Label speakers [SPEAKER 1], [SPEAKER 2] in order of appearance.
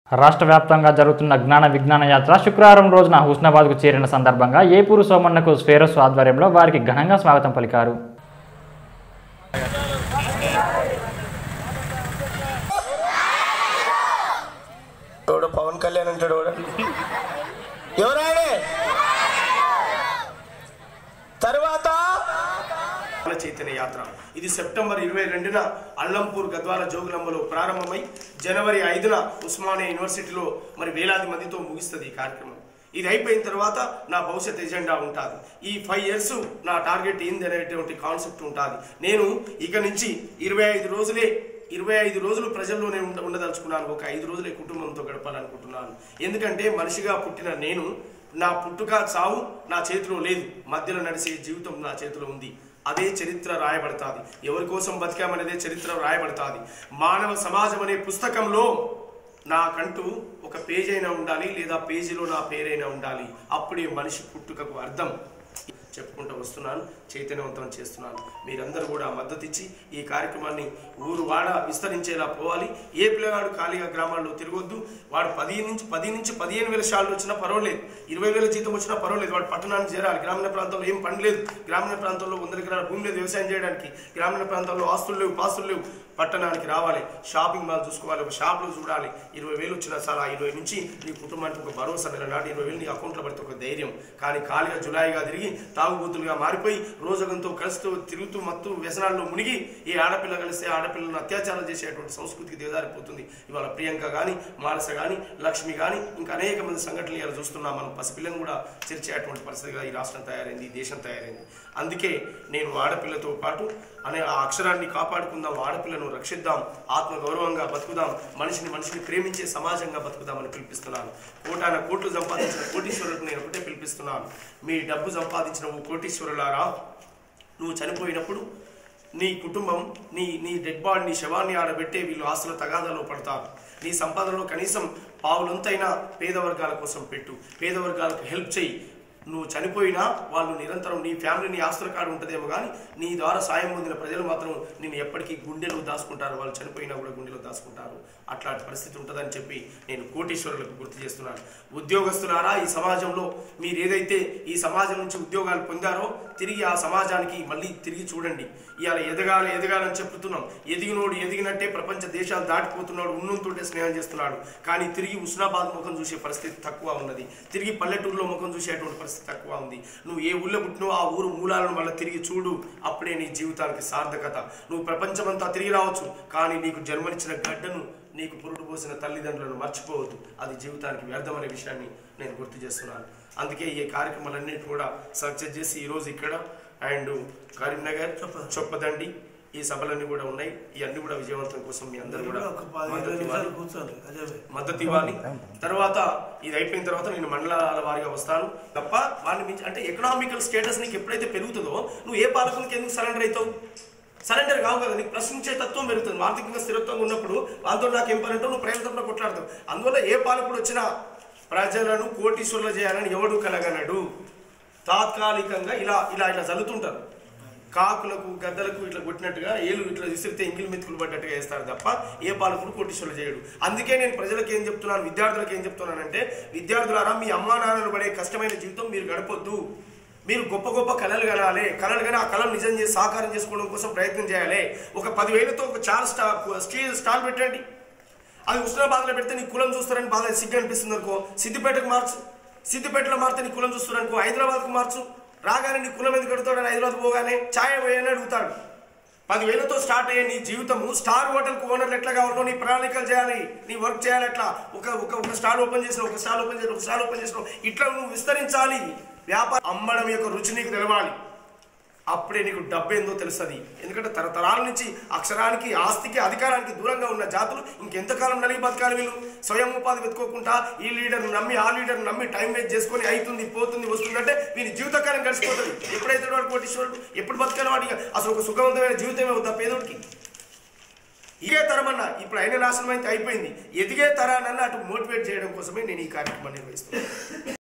[SPEAKER 1] రాష్ట్ర వ్యాప్తంగా జరుగుతున్న జ్ఞాన విజ్ఞాన యాత్ర శుక్రవారం రోజున హుస్నాబాద్కు చేరిన సందర్భంగా ఏపూరు సోమన్నకు స్ఫేరస్ ఆధ్వర్యంలో వారికి ఘనంగా స్వాగతం పలికారు
[SPEAKER 2] ఎవడో పవన్ కళ్యాణ్ అంటాడు ఎవడ ఎవరాడే తర్వాత
[SPEAKER 3] జ్ఞాన చైతన్య యాత్ర ఇది సెప్టెంబర్ ఇరవై రెండున అల్లంపూర్ గద్వాల జోగులంబలో ప్రారంభమై జనవరి ఐదున ఉస్మానియా యూనివర్సిటీలో మరి వేలాది మందితో ముగిస్తుంది ఈ కార్యక్రమం ఇది అయిపోయిన తర్వాత నా భవిష్యత్ ఎజెండా ఉంటుంది ఈ ఫైవ్ ఇయర్స్ నా టార్గెట్ ఏంది అనేటువంటి కాన్సెప్ట్ ఉంటుంది నేను ఇక నుంచి ఇరవై ఐదు రోజులే ఇరవై ఐదు రోజులు ప్రజల్లోనే ఉండ ఉండదలుచుకున్నాను ఒక ఐదు రోజులే కుటుంబంతో గడపాలనుకుంటున్నాను ఎందుకంటే మనిషిగా పుట్టిన నేను నా పుట్టుక చావు నా చేతిలో లేదు మధ్యలో నడిచే జీవితం నా చేతిలో ఉంది అదే చరిత్ర రాయబడతాది ఎవరి కోసం బతికామనేదే చరిత్ర రాయబడతాది మానవ సమాజం అనే పుస్తకంలో నాకంటూ ఒక పేజ్ అయినా ఉండాలి లేదా పేజీలో నా పేరైనా ఉండాలి అప్పుడే మనిషి పుట్టుకకు అర్థం చెప్పుకుంటూ వస్తున్నాను చైతన్యవంతం చేస్తున్నాను మీరందరూ కూడా మద్దతు ఇచ్చి ఈ కార్యక్రమాన్ని ఊరు వాడ విస్తరించేలా పోవాలి ఏ పిల్లగాడు ఖాళీగా గ్రామాల్లో తిరగొద్దు వాడు పది నుంచి పది నుంచి పదిహేను వేల షాళ్ళు వచ్చినా పర్వాలేదు ఇరవై వేల జీతం వచ్చినా పర్వాలేదు వాడు పట్టణానికి చేరాలి గ్రామీణ ప్రాంతంలో ఏం పని లేదు గ్రామీణ ప్రాంతంలో వందల ఎకరాల భూమి లేదు వ్యవసాయం చేయడానికి గ్రామీణ ప్రాంతాల్లో ఆస్తులు లేవు పాస్తులు లేవు పట్టణానికి రావాలి షాపింగ్ మాల్ చూసుకోవాలి ఒక షాప్లో చూడాలి ఇరవై వేలు వచ్చినా చాలా ఇరవై నుంచి నీ కుటుంబానికి ఒక భరోసా నెల నాటి ఇరవై వేలు నీ అకౌంట్లో పడితే ఒక ధైర్యం కానీ ఖాళీగా జులాయిగా తిరిగి తాగుబోతులుగా మారిపోయి రోజగంతో కలుస్తూ తిరుగుతూ మత్తు వ్యసనాల్లో మునిగి ఈ ఆడపిల్ల కలిస్తే ఆడపిల్లను అత్యాచారం చేసేటువంటి సంస్కృతికి దిగజారిపోతుంది ఇవాళ ప్రియాంక కానీ మానస కానీ లక్ష్మి కానీ ఇంకా అనేక మంది సంఘటనలు ఇలా చూస్తున్నాం మనం పసిపిల్లను కూడా చేర్చేటువంటి పరిస్థితిగా ఈ రాష్ట్రం తయారైంది ఈ దేశం తయారైంది అందుకే నేను ఆడపిల్లతో పాటు అనే ఆ అక్షరాన్ని కాపాడుకుందాం ఆడపిల్లను రక్షిద్దాం ఆత్మ గౌరవంగా బతుకుదాం మనిషిని మనిషిని ప్రేమించే సమాజంగా బతుకుదామని పిలిపిస్తున్నాను కోటాన కోట్లు సంపాదించిన కోటీశ్వరులకు నేను ఒకటే పిలిపిస్తున్నాను మీ డబ్బు సంపాదించిన ఓ కోటీశ్వరులారా నువ్వు చనిపోయినప్పుడు నీ కుటుంబం నీ నీ డెడ్ బాడీ నీ శవాన్ని ఆడబెట్టే వీళ్ళు ఆస్తుల తగాదాలో పడతారు నీ సంపాదనలో కనీసం పావులంతైనా పేద వర్గాల కోసం పెట్టు పేద వర్గాలకు హెల్ప్ చేయి నువ్వు చనిపోయినా వాళ్ళు నిరంతరం నీ ఫ్యామిలీ నీ ఆస్తుల కాడు ఉంటుందేమో కానీ నీ ద్వారా సాయం పొందిన ప్రజలు మాత్రం నేను ఎప్పటికీ గుండెలో దాచుకుంటారు వాళ్ళు చనిపోయినా కూడా గుండెలో దాచుకుంటారు అట్లాంటి పరిస్థితి ఉంటుందని చెప్పి నేను కోటీశ్వరులకు గుర్తు చేస్తున్నాను ఉద్యోగస్తులారా ఈ సమాజంలో మీరు ఏదైతే ఈ సమాజం నుంచి ఉద్యోగాలు పొందారో తిరిగి ఆ సమాజానికి మళ్ళీ తిరిగి చూడండి ఇవాళ ఎదగాలి ఎదగాలని చెప్తున్నాం ఎదిగినోడు ఎదిగినట్టే ప్రపంచ దేశాలు దాటిపోతున్నాడు ఉన్నంతోటే స్నేహం చేస్తున్నాడు కానీ తిరిగి ఉస్నాబాద్ ముఖం చూసే పరిస్థితి తక్కువ ఉన్నది తిరిగి పల్లెటూరులో ముఖం చూసేటువంటి పరిస్థితి తక్కువ ఉంది నువ్వు ఏ ఊళ్ళో పుట్టినో ఆ ఊరు మూలాలను మళ్ళీ తిరిగి చూడు అప్పుడే నీ జీవితానికి సార్థకత నువ్వు ప్రపంచమంతా తిరిగి రావచ్చు కానీ నీకు జన్మనిచ్చిన గడ్డను నీకు పురుడు పోసిన తల్లిదండ్రులను మర్చిపోవద్దు అది జీవితానికి వ్యర్థమనే విషయాన్ని నేను గుర్తు చేస్తున్నాను అందుకే ఈ కార్యక్రమాలన్నిటి కూడా సక్సెస్ చేసి ఈరోజు ఇక్కడ అండ్ కరీంనగర్ చొప్పదండి ఈ సభలన్నీ కూడా ఉన్నాయి ఇవన్నీ కూడా విజయవంతం కోసం మీ అందరూ కూడా
[SPEAKER 2] ఒక పది
[SPEAKER 3] మద్దతు
[SPEAKER 2] ఇరవై
[SPEAKER 3] ఇవ్వాలి.
[SPEAKER 2] నిమిషాలు కూర్చోండి అజయ్
[SPEAKER 3] మద్దతు ఇవ్వాలి తర్వాత ఇది అయిపోయిన తర్వాత నేను మండలాల వారిగా వస్తాను తప్ప వాడిని మించి అంటే ఎకనామికల్ స్టేటస్ నీకు ఎప్పుడైతే పెరుగుతుందో నువ్వు ఏ పాలకునికి ఎందుకు సరెండర్ అవుతావు సరెండర్ కావు కదా నీకు ప్రశ్నించే తత్వం పెరుగుతుంది ఆర్థికంగా స్థిరత్వంగా ఉన్నప్పుడు వాళ్ళతో నాకు ఏం పని అంటే నువ్వు ప్రజలతో కొట్లాడతావు అందువల్ల ఏ పాలకుడు వచ్చినా ప్రజలను కోటీశ్వరులు చేయాలని ఎవడు కలగనడు తాత్కాలికంగా ఇలా ఇలా ఇలా చల్లుతుంటారు కాకులకు గద్దలకు ఇట్లా కొట్టినట్టుగా ఏలు ఇట్లా విసిరితే ఎంగిలి మెతుకులు పడ్డట్టుగా వేస్తారు తప్ప ఏ పాలకుడు కోటీశ్వరులు చేయడు అందుకే నేను ప్రజలకు ఏం చెప్తున్నాను విద్యార్థులకు ఏం చెప్తున్నానంటే విద్యార్థులారా మీ అమ్మా నాన్నలు పడే కష్టమైన జీవితం మీరు గడపొద్దు మీరు గొప్ప గొప్ప కళలు కనాలి కళలు కానీ ఆ కళలు నిజం చేసి సాకారం చేసుకోవడం కోసం ప్రయత్నం చేయాలి ఒక పదివేలతో ఒక చార్ స్టా స్టీల్ స్టాల్ పెట్టండి అది ఉస్మానాబాద్లో పెడితే నీ కులం చూస్తారని బాగా సిగ్గు అనిపిస్తుంది అనుకో సిద్దిపేటకు మార్చు సిద్దిపేటలో మారితే నీ కులం చూస్తారు అనుకో హైదరాబాద్కు మార్చు రాగానే నీ కులం ఎందుకు కడుతాడని హైదరాబాద్ పోగానే ఛాయ పోయని అడుగుతాడు పదివేలతో స్టార్ట్ అయ్యే నీ జీవితము స్టార్ హోటల్కి ఓనర్లు ఎట్లా కావాలో నీ ప్రణాళికలు చేయాలి నీ వర్క్ చేయాలి ఎట్లా ఒక ఒక ఒక స్టాల్ ఓపెన్ చేసిన ఒక స్టాల్ ఓపెన్ చేసిన ఒక స్టాల్ ఓపెన్ చేసిన ఇట్లా నువ్వు విస్తరించాలి వ్యాపారం అమ్మడం యొక్క రుచి నీకు తెలవాలి అప్పుడే నీకు డబ్బు ఏందో తెలుస్తుంది ఎందుకంటే తరతరాల నుంచి అక్షరానికి ఆస్తికి అధికారానికి దూరంగా ఉన్న జాతులు ఇంకెంతకాలం నలిగి బతకాలి వీళ్ళు స్వయం ఉపాధి వెతుకోకుండా ఈ లీడర్ నమ్మి ఆ లీడర్ నమ్మి టైం వేస్ట్ చేసుకొని అవుతుంది పోతుంది వస్తుందంటే వీని జీవితకాలం గడిచిపోతుంది ఎప్పుడైతే వాడు కోటీశ్వరుడు ఎప్పుడు బతకాలి వాడికి అసలు ఒక సుఖవంతమైన జీవితమే వద్దా పేదోడికి ఇదే తరమన్నా ఇప్పుడు అయిన నాశనం అయితే అయిపోయింది ఎదిగే తరానన్నా అటు మోటివేట్ చేయడం కోసమే నేను ఈ కార్యక్రమాన్ని నిర్వహిస్తున్నాను